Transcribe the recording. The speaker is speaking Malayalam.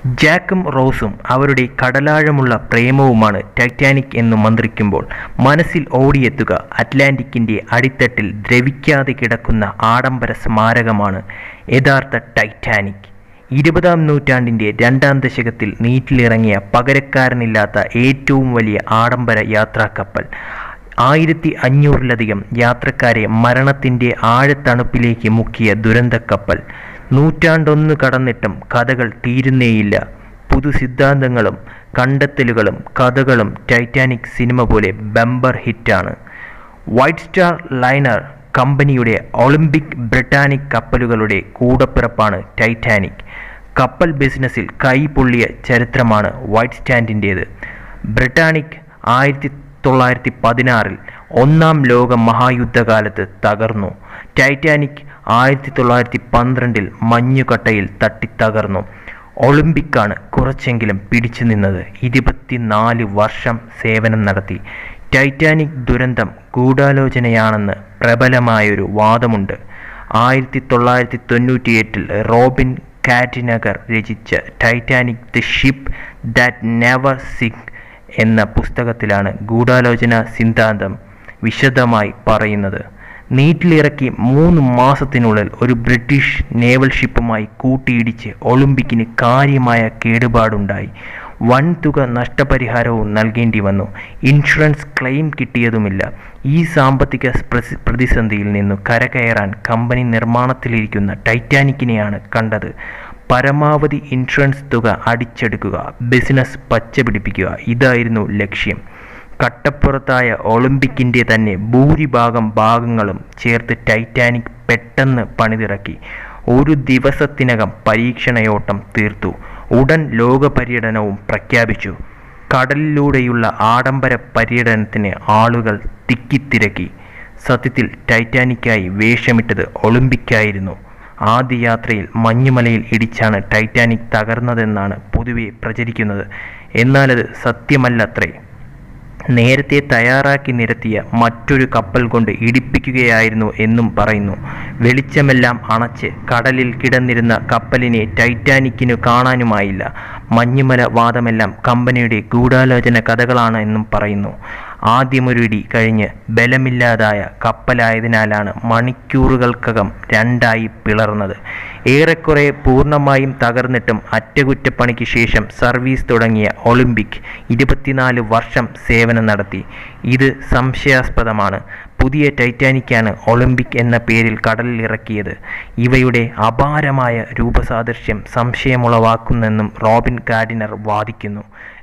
ജാക്കും റോസും അവരുടെ കടലാഴമുള്ള പ്രേമവുമാണ് ടൈറ്റാനിക് എന്ന് മന്ത്രിക്കുമ്പോൾ മനസ്സിൽ ഓടിയെത്തുക അറ്റ്ലാന്റിക്കിന്റെ അടിത്തട്ടിൽ ദ്രവിക്കാതെ കിടക്കുന്ന ആഡംബര സ്മാരകമാണ് യഥാർത്ഥ ടൈറ്റാനിക് ഇരുപതാം നൂറ്റാണ്ടിന്റെ രണ്ടാം ദശകത്തിൽ നീറ്റിലിറങ്ങിയ പകരക്കാരനില്ലാത്ത ഏറ്റവും വലിയ ആഡംബര യാത്രാക്കപ്പൽ ആയിരത്തി അഞ്ഞൂറിലധികം യാത്രക്കാരെ മരണത്തിന്റെ ആഴത്തണുപ്പിലേക്ക് മുക്കിയ ദുരന്തക്കപ്പൽ നൂറ്റാണ്ടൊന്ന് കടന്നിട്ടും കഥകൾ തീരുന്നേയില്ല പുതു സിദ്ധാന്തങ്ങളും കണ്ടെത്തലുകളും കഥകളും ടൈറ്റാനിക് സിനിമ പോലെ ബമ്പർ ഹിറ്റാണ് വൈറ്റ് സ്റ്റാർ ലൈനർ കമ്പനിയുടെ ഒളിമ്പിക് ബ്രിട്ടാനിക് കപ്പലുകളുടെ കൂടപ്പിറപ്പാണ് ടൈറ്റാനിക് കപ്പൽ ബിസിനസ്സിൽ കൈപൊള്ളിയ ചരിത്രമാണ് വൈറ്റ് സ്റ്റാൻഡിൻ്റേത് ബ്രിട്ടാനിക് ആയിരത്തി തൊള്ളായിരത്തി പതിനാറിൽ ഒന്നാം ലോക മഹായുദ്ധകാലത്ത് തകർന്നു ടൈറ്റാനിക് ആയിരത്തി തൊള്ളായിരത്തി പന്ത്രണ്ടിൽ മഞ്ഞുകട്ടയിൽ തട്ടിത്തകർന്നു ഒളിമ്പിക്കാണ് കുറച്ചെങ്കിലും പിടിച്ചു നിന്നത് ഇരുപത്തിനാല് വർഷം സേവനം നടത്തി ടൈറ്റാനിക് ദുരന്തം ഗൂഢാലോചനയാണെന്ന് പ്രബലമായൊരു വാദമുണ്ട് ആയിരത്തി തൊള്ളായിരത്തി തൊണ്ണൂറ്റിയെട്ടിൽ റോബിൻ കാറ്റിനഗർ രചിച്ച Titanic the ship that never sink എന്ന പുസ്തകത്തിലാണ് ഗൂഢാലോചന സിദ്ധാന്തം വിശദമായി പറയുന്നത് നീറ്റിലിറക്കി മൂന്ന് മാസത്തിനുള്ളിൽ ഒരു ബ്രിട്ടീഷ് നേവൽ ഷിപ്പുമായി കൂട്ടിയിടിച്ച് ഒളിമ്പിക്കിന് കാര്യമായ കേടുപാടുണ്ടായി വൻതുക നഷ്ടപരിഹാരവും നൽകേണ്ടി വന്നു ഇൻഷുറൻസ് ക്ലെയിം കിട്ടിയതുമില്ല ഈ സാമ്പത്തിക പ്രസി- പ്രതിസന്ധിയിൽ നിന്നു കരകയറാൻ കമ്പനി നിർമ്മാണത്തിലിരിക്കുന്ന ടൈറ്റാനിക്കിനെയാണ് കണ്ടത് പരമാവധി ഇൻഷുറൻസ് തുക അടിച്ചെടുക്കുക ബിസിനസ് പച്ചപിടിപ്പിക്കുക ഇതായിരുന്നു ലക്ഷ്യം കട്ടപ്പുറത്തായ ഒളിമ്പിക്കിൻ്റെ തന്നെ ഭൂരിഭാഗം ഭാഗങ്ങളും ചേർത്ത് ടൈറ്റാനിക് പെട്ടെന്ന് പണിതിറക്കി ഒരു ദിവസത്തിനകം പരീക്ഷണയോട്ടം തീർത്തു ഉടൻ ലോക പര്യടനവും പ്രഖ്യാപിച്ചു കടലിലൂടെയുള്ള ആഡംബര പര്യടനത്തിന് ആളുകൾ തിക്കിത്തിരക്കി സത്യത്തിൽ ടൈറ്റാനിക്കായി വേഷമിട്ടത് ഒളിമ്പിക്കായിരുന്നു ആദ്യ യാത്രയിൽ മഞ്ഞുമലയിൽ ഇടിച്ചാണ് ടൈറ്റാനിക് തകർന്നതെന്നാണ് പൊതുവെ പ്രചരിക്കുന്നത് എന്നാലത് സത്യമല്ലത്രേ നേരത്തെ തയ്യാറാക്കി നിരത്തിയ മറ്റൊരു കപ്പൽ കൊണ്ട് ഇടിപ്പിക്കുകയായിരുന്നു എന്നും പറയുന്നു വെളിച്ചമെല്ലാം അണച്ച് കടലിൽ കിടന്നിരുന്ന കപ്പലിനെ ടൈറ്റാനിക്കിനു കാണാനുമായില്ല മഞ്ഞുമല വാദമെല്ലാം കമ്പനിയുടെ ഗൂഢാലോചന കഥകളാണ് എന്നും പറയുന്നു ആദ്യമൊരു ഇടി കഴിഞ്ഞ് ബലമില്ലാതായ കപ്പലായതിനാലാണ് മണിക്കൂറുകൾക്കകം രണ്ടായി പിളർന്നത് ഏറെക്കുറെ പൂർണ്ണമായും തകർന്നിട്ടും അറ്റകുറ്റപ്പണിക്ക് ശേഷം സർവീസ് തുടങ്ങിയ ഒളിമ്പിക് ഇരുപത്തിനാല് വർഷം സേവനം നടത്തി ഇത് സംശയാസ്പദമാണ് പുതിയ ടൈറ്റാനിക്കാണ് ഒളിമ്പിക് എന്ന പേരിൽ കടലിൽ ഇറക്കിയത് ഇവയുടെ അപാരമായ രൂപസാദൃശ്യം സംശയമുളവാക്കുന്നെന്നും റോബിൻ ഗാർഡിനർ വാദിക്കുന്നു